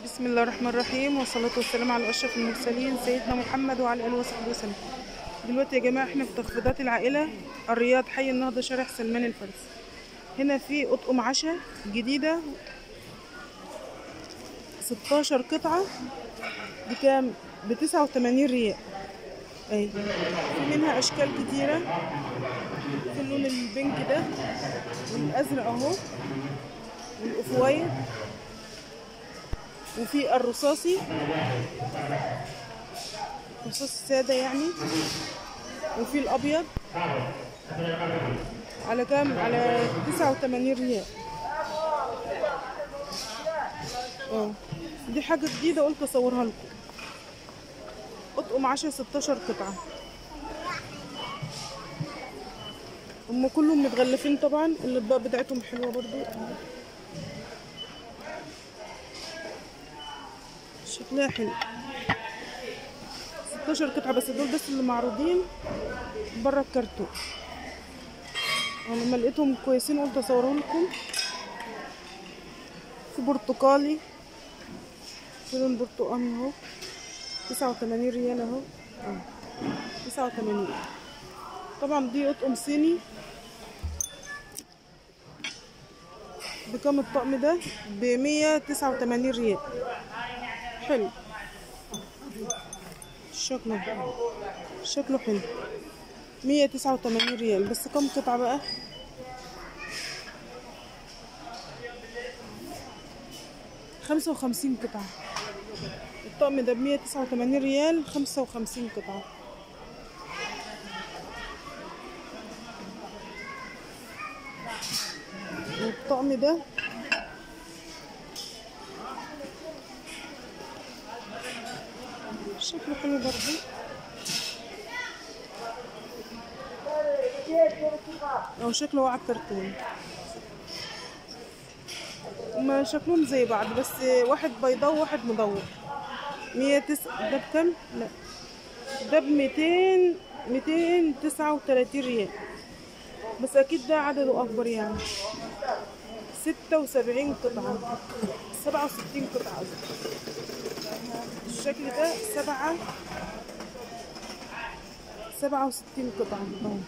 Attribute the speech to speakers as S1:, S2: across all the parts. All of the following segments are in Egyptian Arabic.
S1: بسم الله الرحمن الرحيم والصلاة والسلام على أشرف المرسلين سيدنا محمد وعلى آله وصحبه وسلم دلوقتي يا جماعة احنا في تخفيضات العائلة الرياض حي النهضة شارع سلمان الفارسي هنا في أطقم عشاء جديدة 16 قطعة بكام؟ ب 89 ريال اهي في منها أشكال كتيرة في اللون البنك ده والأزرق أهو والأوف وايت وفي الرصاصي رصاص سادة يعني وفي الأبيض على كام على تسعة وتمانين ريال اه دي حاجة جديدة قلت أصورها لكم أطقم عشرة ستاشر قطعة هم كلهم متغلفين طبعا الأطباق بتاعتهم حلوة برضو شكلها حلو 16 قطعة بس دول بس اللي معروضين برا الكرتون انا لما لقيتهم كويسين قلت اصورهم لكم في برتقالي في لون برتقالي اهو 89 ريال اهو اه 89 طبعا دي اطقم صيني بكام الطقم ده ب 189 ريال حلو شكله شكله حلو مية تسعة وتمانين ريال بس كم قطعة بقى خمسة وخمسين قطعة الطقم ده بمية تسعة وتمانين ريال خمسة وخمسين قطعة والطقم ده شكله حلو برضه او شكله على الكرتون هما شكلهم زي بعض بس واحد بيضاء وواحد مدور مية تس ده بكم؟ لا ده بميتين ميتين تسعة وتلاتين ريال بس أكيد ده عدده أكبر يعني ستة وسبعين قطعة سبعة وستين قطعة قصدي الشكل ده سبعة سبعة وستين قطعة اهو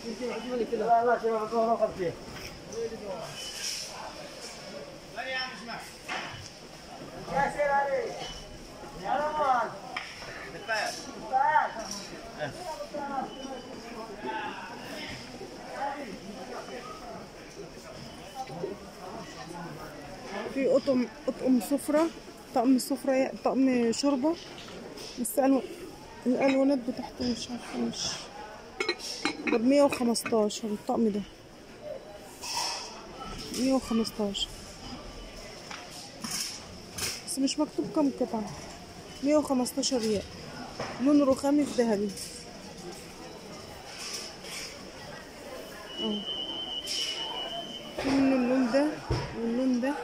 S1: في قطم قطم سفرة طقم سفرة طقم شوربة بس الو... الالوانات بتاعته مش عارفة مش ده بمية وخمستاشر الطقم ده مية وخمستاشر بس مش مكتوب كام قطعة مية وخمستاشر ريال لون رخامي في ذهبي اه في منه اللون ده واللون ده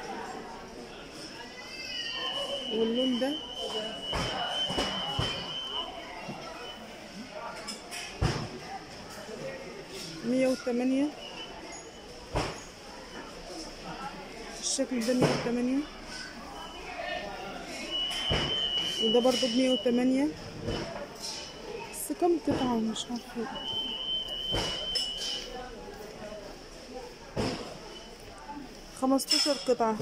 S1: واللون ده مية وتمانية الشكل ده مية وتمانية وده برضو بمية وتمانية بس كم قطعة مش عارفة خمستاشر قطعة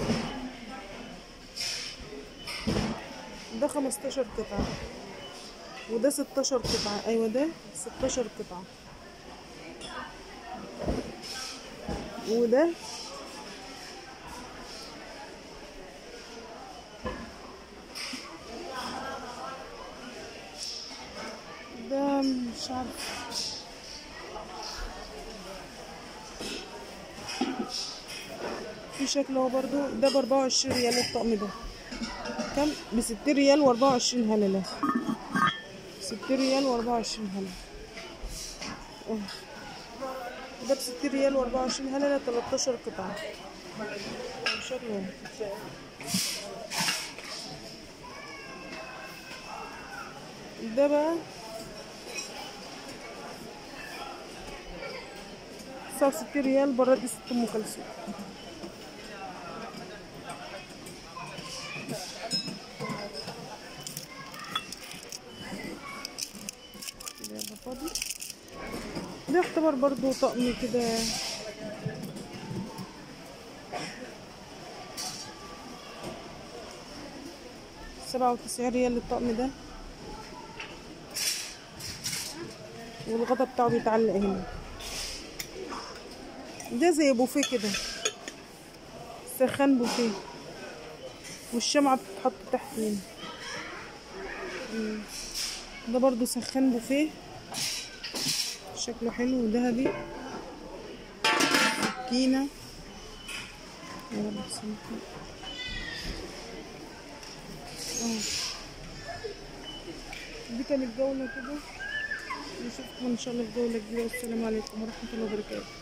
S1: ده خمستاشر قطعة وده ستاشر قطعة أيوة ده ستاشر قطعة وده ده مش عارف في شكل هو برضو ده بأربعة وعشرين ريال الطقم ده كم بستين ريال وأربعة وعشرين هللة ستين ريال وأربعة وعشرين هللة ده بستين ريال وأربعة وعشرين هللة تلاتاشر قطعة شكله ده بقى تسعة وستين ريال براد ست أم كلثوم يعتبر برضو طقم كده سبعة وتسعين ريال الطقم ده والغطا بتاعه بيتعلق هنا ده زي بوفيه كده سخان بوفيه والشمعة بتتحط تحت هنا مم. ده برضو سخان بوفيه شكله حلو وذهبي سكينة يا رب سامحني اه دي كانت جولة كده نشوفكم ان شاء الله في جولة جديدة والسلام عليكم ورحمة الله وبركاته